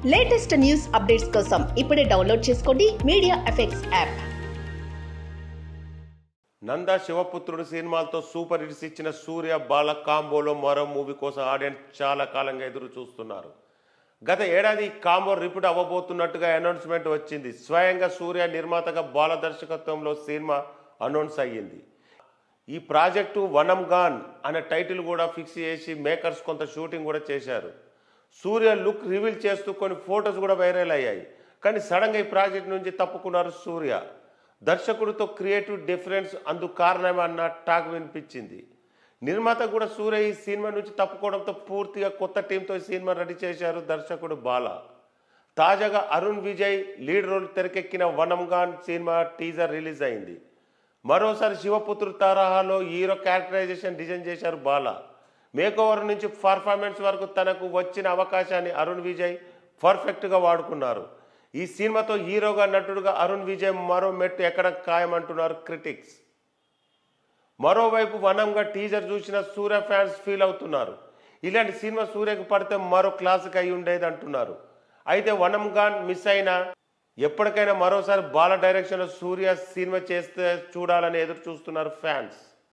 latest news updates కోసం ఇప్పుడే download చేసుకోండి media effects app Nanda Sivaputrudu సినిమాలతో సూపర్ హిట్స్ ఇచ్చిన సూర్య బాల కాంబోలో మరో మూవీ కోసం ఆడియన్స్ చాలా కాలంగా ఎదురు చూస్తున్నారు గత ఏడాది ఈ కాంబో రిపీట్ అవ్వబోతున్నట్టుగా అనౌన్స్మెంట్ వచ్చింది స్వయంగా సూర్య నిర్మాతగా బాల దర్శకత్వంలో సినిమా అనౌన్స్ అయ్యింది ఈ ప్రాజెక్టు వనం గాన్ అనే టైటిల్ కూడా ఫిక్స్ చేసి మేకర్స్ కొంత షూటింగ్ కూడా చేశారు సూర్య లుక్ రివీల్ చేస్తూ కొన్ని ఫొటోస్ కూడా వైరల్ అయ్యాయి కానీ సడన్గా ఈ ప్రాజెక్ట్ నుంచి తప్పుకున్నారు సూర్య దర్శకుడితో క్రియేటివ్ డిఫరెన్స్ అందుకు కారణమే అన్న టాక్ వినిపించింది నిర్మాత కూడా సూర్య ఈ సినిమా నుంచి తప్పుకోవడంతో పూర్తిగా కొత్త టీంతో ఈ సినిమా రెడీ చేశారు దర్శకుడు బాల తాజాగా అరుణ్ విజయ్ లీడ్ రోల్ తెరకెక్కిన వనంగాన్ సినిమా టీజర్ రిలీజ్ అయింది మరోసారి శివపుత్రు తరహాలో హీరో క్యారెక్టరైజేషన్ డిజైన్ చేశారు బాల మేకోవర్ నుంచి పర్ఫార్మెన్స్ వరకు తనకు వచ్చిన అవకాశాన్ని అరుణ్ విజయ్ పర్ఫెక్ట్గా వాడుకున్నారు ఈ సినిమాతో హీరోగా నటుడుగా అరుణ్ విజయ్ మరో మెట్టు ఎక్కడ ఖాయమంటున్నారు క్రిటిక్స్ మరోవైపు వనంగా టీజర్ చూసిన సూర్య ఫ్యాన్స్ ఫీల్ అవుతున్నారు ఇలాంటి సినిమా సూర్యకు పడితే మరో క్లాసిక్ అయి ఉండేది అంటున్నారు అయితే వనం గాన్ మిస్ అయినా ఎప్పటికైనా మరోసారి బాల డైరెక్షన్లో సూర్య సినిమా చేస్తే చూడాలని ఎదురు చూస్తున్నారు ఫ్యాన్స్